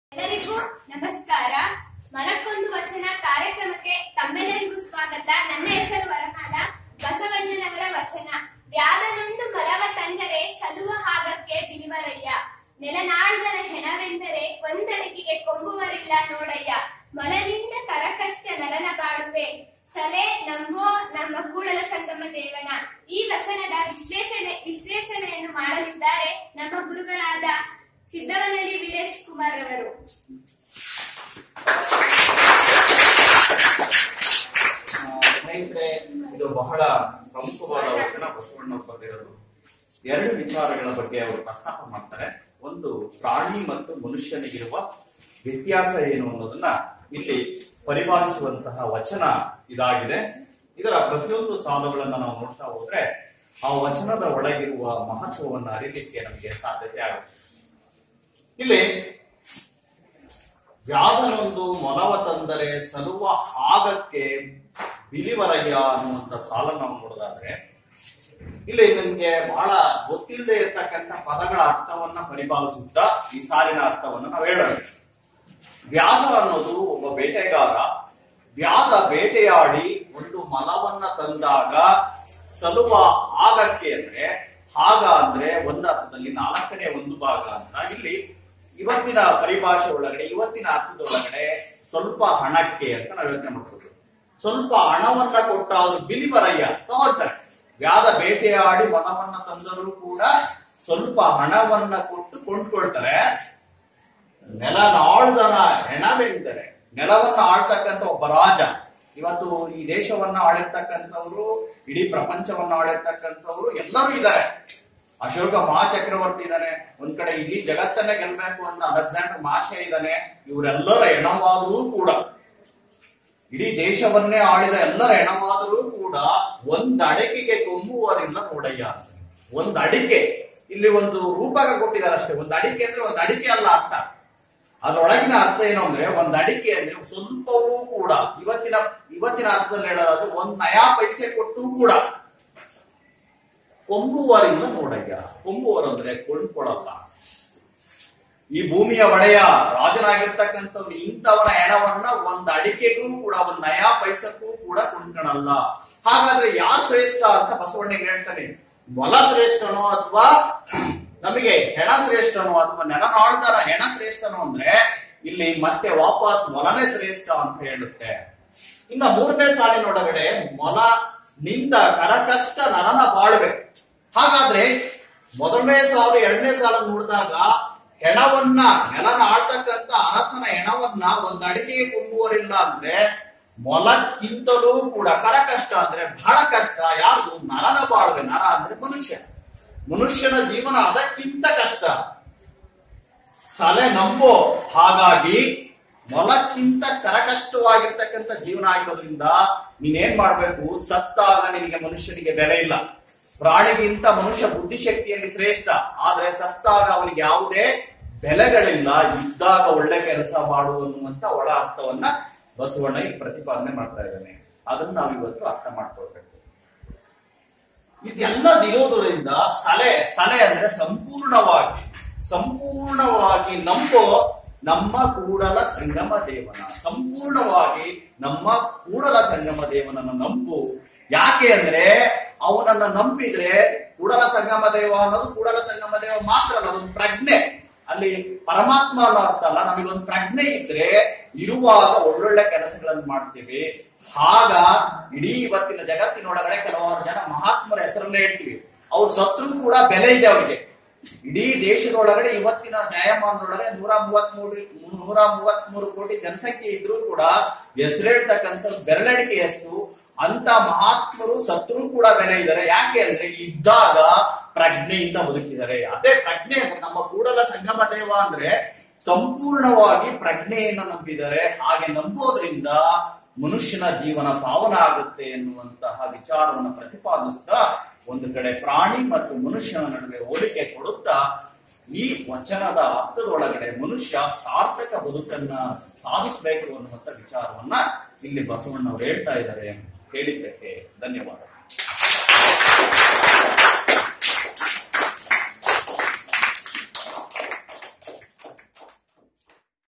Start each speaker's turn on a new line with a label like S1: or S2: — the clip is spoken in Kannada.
S1: ಎಲ್ಲರಿಗೂ ನಮಸ್ಕಾರ ಮನಕ್ಕೊಂದು ವಚನ ಕಾರ್ಯಕ್ರಮಕ್ಕೆ ತಮ್ಮೆಲ್ಲರಿಗೂ ಸ್ವಾಗತ ನನ್ನ ಹೆಸರು ವರಮಾಲ ಬಸವಣ್ಣನವರ ವಚನ ವ್ಯಾದನೊಂದು ಮಲವ ತಂದರೆ ಸಲುವ ಹಾಗಕ್ಕೆ ಬಿಲಿವರಯ್ಯ ನೆಲನಾಡಿದನ ಹೆಣವೆಂದರೆ ಒಂದಡಗಿಗೆ ಕೊಂಬುವರಿಲ್ಲ ನೋಡಯ್ಯ ಮೊಲದಿಂದ ಕರಕಷ್ಟ ನರನ ಬಾಡುವೆ ಸಲೆ ನಂಬೋ ನಮ್ಮ ಕೂಡಲ ಸಂಗಮ ದೇವನ ಈ ವಚನದ ವಿಶ್ಲೇಷಣೆ ವಿಶ್ಲೇಷಣೆಯನ್ನು ಮಾಡಲಿದ್ದಾರೆ ನಮ್ಮ ಗುರುಗಳಾದ ಸಿದ್ದವನಹಳ್ಳಿ ವೀರೇಶ್ ಕುಮಾರ್ ಅವರು
S2: ಆ, ಸ್ನೇಹಿತರೆ ಇದು ಬಹಳ ಪ್ರಮುಖವಾದ ವಚನ ಬಸವಣ್ಣ ಬರೆದಿರೋದು ಎರಡು ವಿಚಾರಗಳ ಬಗ್ಗೆ ಅವರು ಪ್ರಸ್ತಾಪ ಮಾಡ್ತಾರೆ ಒಂದು ಪ್ರಾಣಿ ಮತ್ತು ಮನುಷ್ಯನಿಗಿರುವ ವ್ಯತ್ಯಾಸ ಏನು ಅನ್ನೋದನ್ನ ಇಲ್ಲಿ ಪರಿಪಾಲಿಸುವಂತಹ ವಚನ ಇದಾಗಿದೆ ಇದರ ಪ್ರತಿಯೊಂದು ಸಾಲುಗಳನ್ನ ನಾವು ನೋಡ್ತಾ ಹೋದ್ರೆ ಆ ವಚನದ ಒಳಗಿರುವ ಮಹತ್ವವನ್ನ ಅರಿಲಿಕ್ಕೆ ನಮಗೆ ಸಾಧ್ಯತೆ ಆಗುತ್ತೆ ಇಲ್ಲಿ ವ್ಯಾಧನೊಂದು ಮೊಲವ ತಂದರೆ ಸಲುವ ಹಾಗಕ್ಕೆ ಬಿಲಿವರಯ್ಯ ಅನ್ನುವಂತ ಸಾಲನ್ನು ನಾವು ನೋಡೋದಾದ್ರೆ ಇಲ್ಲಿ ನಿಮ್ಗೆ ಬಹಳ ಗೊತ್ತಿಲ್ಲದೆ ಇರ್ತಕ್ಕಂಥ ಪದಗಳ ಅರ್ಥವನ್ನ ಪರಿಪಾಲಿಸುತ್ತಾ ಈ ಸಾಲಿನ ಅರ್ಥವನ್ನ ನಾವು ಹೇಳೋಣ ವ್ಯಾಧ ಅನ್ನೋದು ಒಬ್ಬ ಬೇಟೆಗಾರ ವ್ಯಾಧ ಬೇಟೆಯಾಡಿ ಒಂದು ಮಲವನ್ನ ತಂದಾಗ ಸಲುವ ಆಗಕ್ಕೆ ಅಂದ್ರೆ ಹಾಗ ಅಂದ್ರೆ ಒಂದರ್ಥದಲ್ಲಿ ನಾಲ್ಕನೇ ಒಂದು ಭಾಗ ಅಂತ ಇಲ್ಲಿ ಇವತ್ತಿನ ಪರಿಭಾಷೆ ಒಳಗಡೆ ಇವತ್ತಿನ ಅರ್ಥದೊಳಗಡೆ ಸ್ವಲ್ಪ ಹಣಕ್ಕೆ ಅಂತ ನಾವು ಯೋಚನೆ ಮಾಡ್ಬೋದು ಸ್ವಲ್ಪ ಹಣವನ್ನ ಕೊಟ್ಟಾದ್ರು ಬಿಲಿವರಯ್ಯ ತಗೋತಾರೆ ವ್ಯಾಧ ಬೇಟೆಯಾಡಿ ಮನವನ್ನ ತಂದರೂ ಕೂಡ ಸ್ವಲ್ಪ ಹಣವನ್ನ ಕೊಟ್ಟು ಕೊಂಡ್ಕೊಳ್ತಾರೆ ನೆಲನಾಳ್ದನ ಹೆಣವೆಂದರೆ ನೆಲವನ್ನ ಆಳ್ತಕ್ಕಂಥ ಒಬ್ಬ ರಾಜ ಇವತ್ತು ಈ ದೇಶವನ್ನ ಆಳಿರ್ತಕ್ಕಂಥವ್ರು ಇಡೀ ಪ್ರಪಂಚವನ್ನ ಆಳಿರ್ತಕ್ಕಂಥವ್ರು ಎಲ್ಲರೂ ಇದ್ದಾರೆ ಅಶೋಕ ಮಹಾಚಕ್ರವರ್ತಿ ಇದ್ದಾನೆ ಒಂದ್ ಕಡೆ ಇಡೀ ಜಗತ್ತನ್ನೇ ಗೆಲ್ಬೇಕು ಅಂತ ಅಲೆಕ್ಸಾಂಡರ್ ಮಾಷೆ ಇದ್ದಾನೆ ಇವರೆಲ್ಲರ ಹೆಣವಾದರೂ ಕೂಡ ಇಡೀ ದೇಶವನ್ನೇ ಆಳಿದ ಎಲ್ಲರ ಹೆಣವಾದರೂ ಕೂಡ ಒಂದ್ ಅಡಿಕೆಗೆ ಕೊಂಬುವರಿಲ್ಲ ನೋಡಯ್ಯ ಅಂತ. ಒಂದ್ ಅಡಿಕೆ ಇಲ್ಲಿ ಒಂದು ರೂಪಕ ಕೊಟ್ಟಿದ್ದಾರೆ ಅಷ್ಟೇ ಒಂದ್ ಅಡಿಕೆ ಅಂದ್ರೆ ಒಂದ್ ಅಡಿಕೆ ಅಲ್ಲ ಅರ್ಥ ಅದರೊಳಗಿನ ಅರ್ಥ ಏನು ಅಂದ್ರೆ ಒಂದ್ ಅಡಿಕೆ ಅಂದ್ರೆ ಸ್ವಲ್ಪವೂ ಕೂಡ ಇವತ್ತಿನ ಇವತ್ತಿನ ಅರ್ಥದಲ್ಲಿ ಹೇಳೋದಾದ್ರೆ ಒಂದ್ ನಯಾ ಪೈಸೆ ಕೊಟ್ಟು ಕೂಡ ಕೊಂಬುವರಿಲ್ಲ ನೋಡಯ್ಯ ಕೊಂಬುವರು ಅಂದ್ರೆ ಕೊಂಡ್ಕೊಳಲ್ಲ ಈ ಭೂಮಿಯ ಒಡೆಯ ರಾಜನಾಗಿರ್ತಕ್ಕಂಥವ್ರು ಇಂಥವರ ಹೆಣವನ್ನ ಒಂದ್ ಅಡಿಕೆಗೂ ಕೂಡ ಒಂದ್ ನಯಾ ಪೈಸಕ್ಕೂ ಕೂಡ ಕೊಂಡ್ಕೊಳಲ್ಲ ಹಾಗಾದ್ರೆ ಯಾರು ಶ್ರೇಷ್ಠ ಅಂತ ಬಸವಣ್ಣಿಗೆ ಹೇಳ್ತಾನೆ ಮೊಲ ಶ್ರೇಷ್ಠನೋ ಅಥವಾ ನಮಗೆ ಹೆಣ ಶ್ರೇಷ್ಠನೋ ಅಥವಾ ನೆಲನಾಳ್ದನ ಹೆಣ ಶ್ರೇಷ್ಠನೋ ಅಂದ್ರೆ ಇಲ್ಲಿ ಮತ್ತೆ ವಾಪಸ್ ಮೊಲನೇ ಶ್ರೇಷ್ಠ ಅಂತ ಹೇಳುತ್ತೆ ಇನ್ನ ಮೂರನೇ ಸಾಲಿನೊಳಗಡೆ ಮೊಲ ನಿಂದ ಕರಕಷ್ಟ ನರನ ಬಾಳ್ವೆ ಹಾಗಾದ್ರೆ ಮೊದಲನೇ ಸಾಲು ಎರಡನೇ ಸಾಲ ನೋಡಿದಾಗ ಹೆಣವನ್ನ ನೆಲನ ಆಳ್ತಕ್ಕಂತ ಅರಸನ ಹೆಣವನ್ನ ಒಂದ್ ಅಡಿಗೆಗೆ ಕೊಂಬುವರಿಲ್ಲ ಅಂದ್ರೆ ಮೊಲಕ್ಕಿಂತಲೂ ಕೂಡ ಕರಕಷ್ಟ ಅಂದ್ರೆ ಬಹಳ ಕಷ್ಟ ಯಾವುದು ನರನ ಬಾಳ್ವೆ ನರ ಅಂದ್ರೆ ಮನುಷ್ಯ ಮನುಷ್ಯನ ಜೀವನ ಅದಕ್ಕಿಂತ ಕಷ್ಟ ಸಲೆ ನಂಬೋ ಹಾಗಾಗಿ ಮೊಲಕ್ಕಿಂತ ಕರಕಷ್ಟವಾಗಿರ್ತಕ್ಕಂಥ ಜೀವನ ಆಗಿರೋದ್ರಿಂದ ನೀನೇನ್ ಮಾಡ್ಬೇಕು ಸತ್ತಾಗ ನಿನಗೆ ಮನುಷ್ಯನಿಗೆ ಬೆಲೆ ಇಲ್ಲ ಪ್ರಾಣಿಗಿಂತ ಮನುಷ್ಯ ಬುದ್ಧಿಶಕ್ತಿಯಲ್ಲಿ ಶ್ರೇಷ್ಠ ಆದ್ರೆ ಸತ್ತಾಗ ಅವನಿಗೆ ಯಾವುದೇ ಬೆಲೆಗಳಿಲ್ಲ ಇದ್ದಾಗ ಒಳ್ಳೆ ಕೆಲಸ ಮಾಡು ಅನ್ನುವಂತ ಒಳ ಅರ್ಥವನ್ನ ಬಸವಣ್ಣ ಇಲ್ಲಿ ಪ್ರತಿಪಾದನೆ ಮಾಡ್ತಾ ಇದ್ದಾನೆ ಅದನ್ನ ನಾವಿವತ್ತು ಅರ್ಥ ಮಾಡ್ಕೊಳ್ಬೇಕು ಇದೆಲ್ಲದಿರೋದ್ರಿಂದ ಸಲೆ ಸಲೆ ಅಂದ್ರೆ ಸಂಪೂರ್ಣವಾಗಿ ಸಂಪೂರ್ಣವಾಗಿ ನಂಬೋ ನಮ್ಮ ಕೂಡಲ ಸಂಗಮ ದೇವನ ಸಂಪೂರ್ಣವಾಗಿ ನಮ್ಮ ಕೂಡಲ ಸಂಗಮ ದೇವನನ್ನ ನಂಬು ಯಾಕೆ ಅಂದ್ರೆ ಅವನನ್ನ ನಂಬಿದ್ರೆ ಕೂಡಲ ಸಂಗಮ ದೇವ ಅನ್ನೋದು ಕೂಡಲ ಸಂಗಮ ದೇವ ಮಾತ್ರ ಅಲ್ಲ ಅದೊಂದು ಪ್ರಜ್ಞೆ ಅಲ್ಲಿ ಪರಮಾತ್ಮ ಅನ್ನೋ ಅರ್ಥ ಅಲ್ಲ ನಮಗೊಂದು ಪ್ರಜ್ಞೆ ಇದ್ರೆ ಇರುವಾಗ ಒಳ್ಳೊಳ್ಳೆ ಕೆಲಸಗಳನ್ನು ಮಾಡ್ತೀವಿ ಆಗ ಇಡೀ ಇವತ್ತಿನ ಜಗತ್ತಿನೊಳಗಡೆ ಕೆಲವಾರು ಜನ ಮಹಾತ್ಮರ ಹೆಸರನ್ನೇ ಹೇಳ್ತೀವಿ ಅವ್ರು ಸತ್ರು ಕೂಡ ಬೆಲೆ ಇದೆ ಅವ್ರಿಗೆ ಇಡೀ ದೇಶದೊಳಗಡೆ ಇವತ್ತಿನ ನ್ಯಾಯಮಾನದೊಳಗಡೆ ನೂರ ಮೂವತ್ತ್ ಮೂರು ನೂರ ಮೂವತ್ತ್ ಮೂರು ಕೋಟಿ ಜನಸಂಖ್ಯೆ ಇದ್ರೂ ಕೂಡ ಹೆಸರೇಳ್ತಕ್ಕಂಥ ಬೆರಳೆಣಿಕೆ ಎಷ್ಟು ಅಂತ ಮಹಾತ್ಮರು ಸತ್ರು ಕೂಡ ಬೆಲೆ ಇದ್ದಾರೆ ಯಾಕೆ ಅಂದ್ರೆ ಇದ್ದಾಗ ಪ್ರಜ್ಞೆಯಿಂದ ಬದುಕಿದ್ದಾರೆ ಅದೇ ಪ್ರಜ್ಞೆ ಅಂದ್ರೆ ನಮ್ಮ ಕೂಡಲ ಸಂಗಮ ದೇವ ಅಂದ್ರೆ ಸಂಪೂರ್ಣವಾಗಿ ಪ್ರಜ್ಞೆಯನ್ನು ನಂಬಿದ್ದಾರೆ ಹಾಗೆ ನಂಬೋದ್ರಿಂದ ಮನುಷ್ಯನ ಜೀವನ ಪಾವನ ಆಗುತ್ತೆ ಎನ್ನುವಂತಹ ವಿಚಾರವನ್ನು ಪ್ರತಿಪಾದಿಸ್ತಾ ಒಂದು ಕಡೆ ಪ್ರಾಣಿ ಮತ್ತು ಮನುಷ್ಯನ ನಡುವೆ ಹೋಲಿಕೆ ಕೊಡುತ್ತಾ ಈ ವಚನದ ಅರ್ಥದೊಳಗಡೆ ಮನುಷ್ಯ ಸಾರ್ಥಕ ಬದುಕನ್ನ ಸಾಧಿಸಬೇಕು ಅನ್ನುವಂತ ವಿಚಾರವನ್ನ ಇಲ್ಲಿ ಬಸವಣ್ಣವರು ಹೇಳ್ತಾ ಇದ್ದಾರೆ ಹೇಳಿದ್ದಕ್ಕೆ ಧನ್ಯವಾದ